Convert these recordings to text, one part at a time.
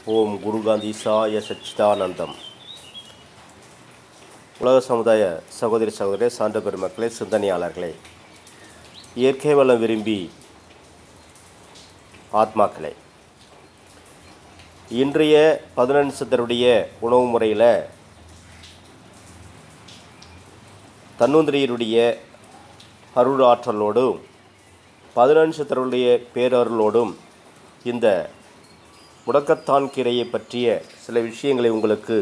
ஓம் குருகாந்தி சாய சச்சிதானந்தம் உலக சமுதாய சகோதரி சகோதரி சான்ற பெருமக்களே சிந்தனையாளர்களே இயற்கை வளம் விரும்பி ஆத்மாக்களே இன்றைய பதினெண்டு சித்தருடைய உணவு முறையில் தன்வந்திரியினுடைய அருளாற்றலோடும் பதினெண்டு சித்தருடைய பேரருளோடும் இந்த முடக்கத்தான் கீரையை பற்றிய சில விஷயங்களை உங்களுக்கு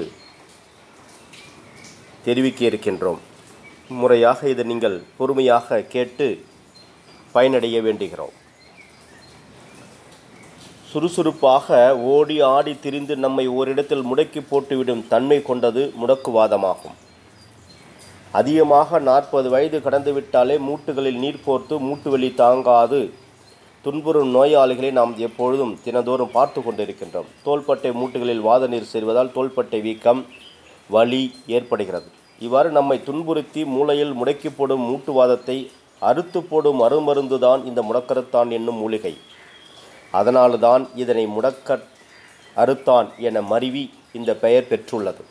தெரிவிக்க இருக்கின்றோம் முறையாக இதை நீங்கள் பொறுமையாக கேட்டு பயனடைய வேண்டுகிறோம் சுறுசுறுப்பாக ஓடி ஆடி திரிந்து நம்மை ஓரிடத்தில் முடக்கி போட்டுவிடும் தன்மை கொண்டது முடக்குவாதமாகும் அதிகமாக நாற்பது வயது கடந்துவிட்டாலே மூட்டுகளில் நீர் போர்த்து மூட்டு வலி தாங்காது துன்புறும் நோயாளிகளை நாம் எப்பொழுதும் தினந்தோறும் பார்த்து கொண்டிருக்கின்றோம் தோள்பட்டை மூட்டுகளில் வாத நீர் சேர்வதால் தோள்பட்டை வீக்கம் வலி ஏற்படுகிறது இவ்வாறு நம்மை துன்புறுத்தி மூளையில் முடக்கி போடும் மூட்டுவாதத்தை அறுத்து போடும் அருமருந்து தான் இந்த முடக்கரத்தான் என்னும் மூலிகை அதனால்தான் இதனை முடக்க அறுத்தான் என மருவி இந்த பெயர் பெற்றுள்ளது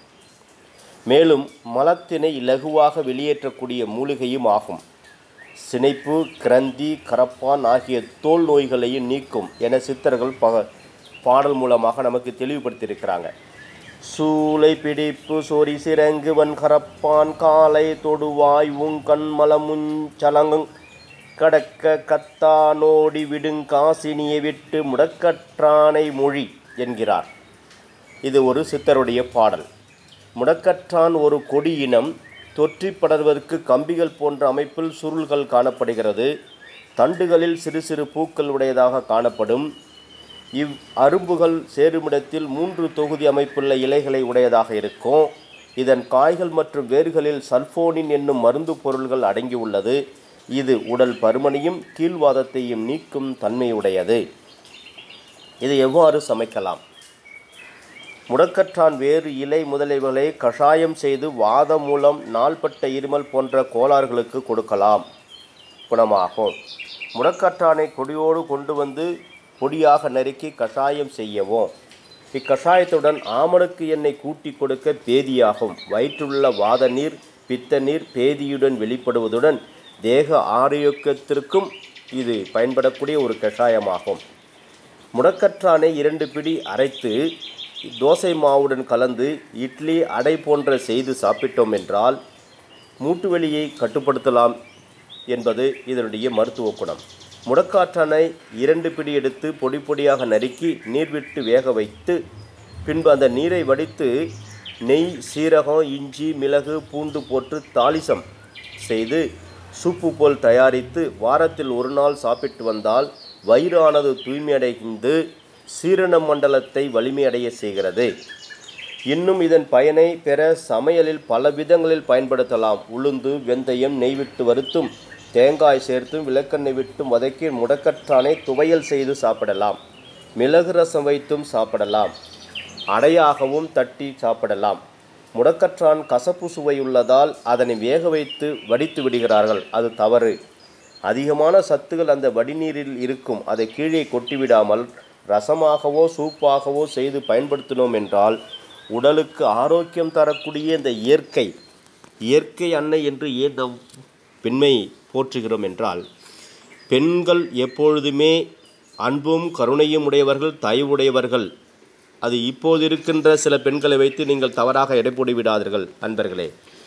மேலும் மலத்தினை இலகுவாக வெளியேற்றக்கூடிய மூலிகையும் ஆகும் சினைப்பு கிரந்தி கரப்பான் ஆகிய தோல் நோய்களையும் நீக்கும் என சித்தர்கள் பக பாடல் மூலமாக நமக்கு தெளிவுபடுத்தியிருக்கிறாங்க சூளை பிடிப்பு சொறி சிறங்கு வன்கரப்பான் காலை தொடுவாய் உங்கண் மலமுஞ்சலங்கு கடக்க கத்தா நோடி விடுங் காசினியை விட்டு முடக்கற்றானை மொழி என்கிறார் இது ஒரு சித்தருடைய பாடல் முடக்கற்றான் ஒரு கொடி இனம் தொற்றி படர்வதற்கு கம்பிகள் போன்ற அமைப்பில் சுருள்கள் காணப்படுகிறது தண்டுகளில் சிறு சிறு பூக்கள் உடையதாக காணப்படும் இவ் அரும்புகள் சேருமிடத்தில் மூன்று தொகுதி அமைப்புள்ள இலைகளை உடையதாக இருக்கும் இதன் காய்கள் மற்றும் வேர்களில் சல்போனின் என்னும் மருந்து பொருள்கள் அடங்கியுள்ளது இது உடல் பருமனையும் கீழ்வாதத்தையும் நீக்கும் தன்மையுடையது இது எவ்வாறு சமைக்கலாம் முடக்கற்றான் வேறு இலை முதலியவைகளை கஷாயம் செய்து வாதம் மூலம் நாள்பட்ட இருமல் போன்ற கோளாறுகளுக்கு கொடுக்கலாம் குணமாகும் முடக்கற்றானை கொடியோடு கொண்டு வந்து பொடியாக நறுக்கி கஷாயம் செய்யவும் இக்கஷாயத்துடன் ஆமணக்கு எண்ணெய் கூட்டி கொடுக்க பேதியாகும் வயிற்றுள்ள வாத நீர் பித்த நீர் பேதியுடன் வெளிப்படுவதுடன் தேக ஆரோக்கியத்திற்கும் இது பயன்படக்கூடிய ஒரு கஷாயமாகும் முடக்கற்றானை இரண்டு பிடி அரைத்து தோசை மாவுடன் கலந்து இட்லி அடை போன்ற செய்து சாப்பிட்டோம் என்றால் மூட்டு வலியை கட்டுப்படுத்தலாம் என்பது இதனுடைய மருத்துவ குணம் முடக்காற்றானை இரண்டு பிடி எடுத்து பொடி பொடியாக நறுக்கி நீர் விட்டு வேக வைத்து பின்பு அந்த நீரை வடித்து நெய் சீரகம் இஞ்சி மிளகு பூண்டு போட்டு தாளிசம் செய்து சூப்பு போல் தயாரித்து வாரத்தில் ஒரு நாள் சாப்பிட்டு வந்தால் வயிறானது தூய்மையடைந்து சீரண மண்டலத்தை வலிமையடைய செய்கிறது இன்னும் இதன் பயனை பெற சமையலில் பல விதங்களில் பயன்படுத்தலாம் உளுந்து வெந்தயம் நெய் விட்டு வறுத்தும் தேங்காய் சேர்த்தும் விளக்கெண்ணெய் விட்டும் வதக்கி முடக்கற்றானை துவையல் செய்து சாப்பிடலாம் மிளகு ரசம் வைத்தும் சாப்பிடலாம் அடையாகவும் தட்டி சாப்பிடலாம் முடக்கற்றான் கசப்பு சுவையுள்ளதால் அதனை வேக வைத்து வடித்து விடுகிறார்கள் அது தவறு அதிகமான சத்துகள் அந்த வடிநீரில் இருக்கும் அதை கீழே கொட்டிவிடாமல் ரசமாகவோ சூப்பாகவோ செய்து பயன்படுத்தினோம் என்றால் உடலுக்கு ஆரோக்கியம் தரக்கூடிய இந்த இயற்கை இயற்கை அன்னை என்று ஏன் நம் பெண்மை போற்றுகிறோம் என்றால் பெண்கள் எப்பொழுதுமே அன்பும் கருணையும் உடையவர்கள் தயவுடையவர்கள் அது இப்போது இருக்கின்ற சில பெண்களை வைத்து நீங்கள் தவறாக எடை போட்டு விடாதீர்கள் அன்பர்களே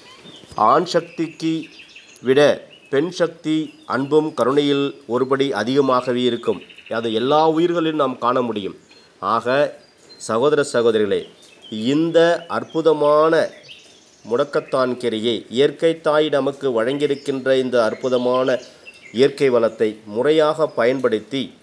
ஆண் சக்திக்கு விட பெண் சக்தி அன்பும் கருணையில் ஒருபடி அதிகமாகவே இருக்கும் அது எல்லா உயிர்களிலும் நாம் காண முடியும் ஆக சகோதர சகோதரிகளே இந்த அற்புதமான முடக்கத்தான் கீரையை இயற்கை தாய் நமக்கு வழங்கியிருக்கின்ற இந்த அற்புதமான இயற்கை வளத்தை முறையாக பயன்படுத்தி